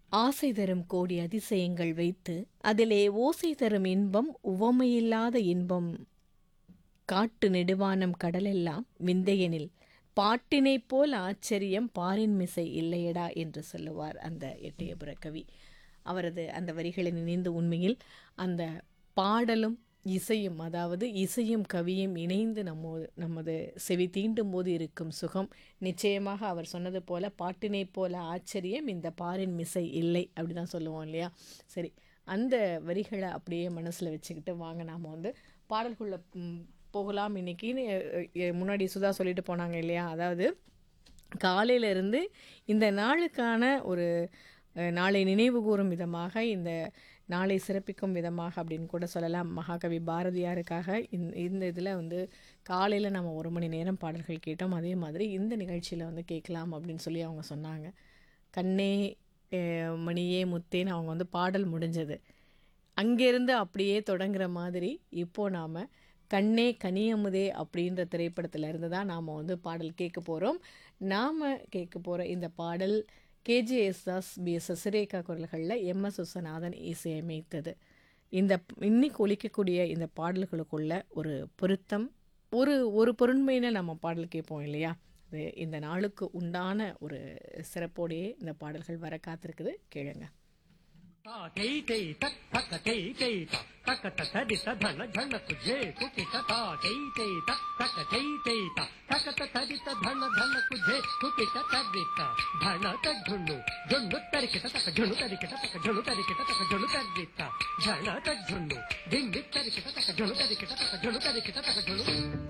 ஆசை தரும் கோடி அதிசயங்கள் வைத்து அதிலே ஓசை தரும் இன்பம் உவமையில்லாத இன்பம் காட்டு நெடுவானம் கடலெல்லாம் விந்தையெனில் பாட்டினைப் போல் ஆச்சரியம் பாரின் மிசை இல்லையடா என்று சொல்லுவார் அந்த எட்டயபுர கவி அவரது அந்த வரிகளை நினைந்து உண்மையில் அந்த பாடலும் இசையும் அதாவது இசையும் கவியும் இணைந்து நம்ம நமது செவி தீண்டும் போது இருக்கும் சுகம் நிச்சயமாக அவர் சொன்னது போல பாட்டினைப் போல ஆச்சரியம் இந்த பாரின் மிசை இல்லை அப்படி தான் சொல்லுவோம் இல்லையா சரி அந்த வரிகளை அப்படியே மனசில் வச்சுக்கிட்டு வாங்க நாம் வந்து பாடல்குள்ளே போகலாம் இன்னைக்கு முன்னாடி சுதா சொல்லிட்டு போனாங்க இல்லையா அதாவது காலையிலேருந்து இந்த நாளுக்கான ஒரு அஹ், நாளை நினைவு கூறும் விதமாக இந்த நாளை சிறப்பிக்கும் விதமாக அப்படின்னு கூட சொல்லலாம் மகாகவி பாரதியாருக்காக இந்த இந்த இதில் வந்து காலையில் நம்ம ஒரு மணி நேரம் பாடல்கள் கேட்டோம் அதே மாதிரி இந்த நிகழ்ச்சியில் வந்து கேட்கலாம் அப்படின்னு சொல்லி அவங்க சொன்னாங்க கண்ணே அஹ், மணியே முத்தேன்னு அவங்க வந்து பாடல் முடிஞ்சது அங்கேருந்து அப்படியே தொடங்குற மாதிரி இப்போ நாம் கண்ணே கனியமுதே அப்படின்ற திரைப்படத்துல இருந்து தான் நாம் வந்து பாடல் கேட்க போகிறோம் நாம் கேட்க போகிற இந்த பாடல் KGs Das B S Sasirekha குரல்களில் எம் எஸ் விஸ்வநாதன் இசையமைத்தது இந்த இன்னைக்கு ஒலிக்கக்கூடிய இந்த பாடல்களுக்குள்ள ஒரு பொருத்தம் ஒரு ஒரு பொருண்மையில நம்ம பாடல் கேட்போம் இல்லையா அது இந்த நாளுக்கு உண்டான ஒரு சிறப்போடையே இந்த பாடல்கள் வர காத்திருக்குது கேளுங்க ता कई कई तक तक कई कई तक तक तक दी धन धन कुजे कुकी ता कई कई तक तक कई कई तक तक तक दी धन धन कुजे कुकी तक दी धन तक झुंडू झुंडू तरिके तक झुंडू तरिके तक झुंडू तरिके तक झुंडू तरिके धन तक झुंडू दिन दिन तरिके तक झुंडू तरिके तक झुंडू तरिके तक झुंडू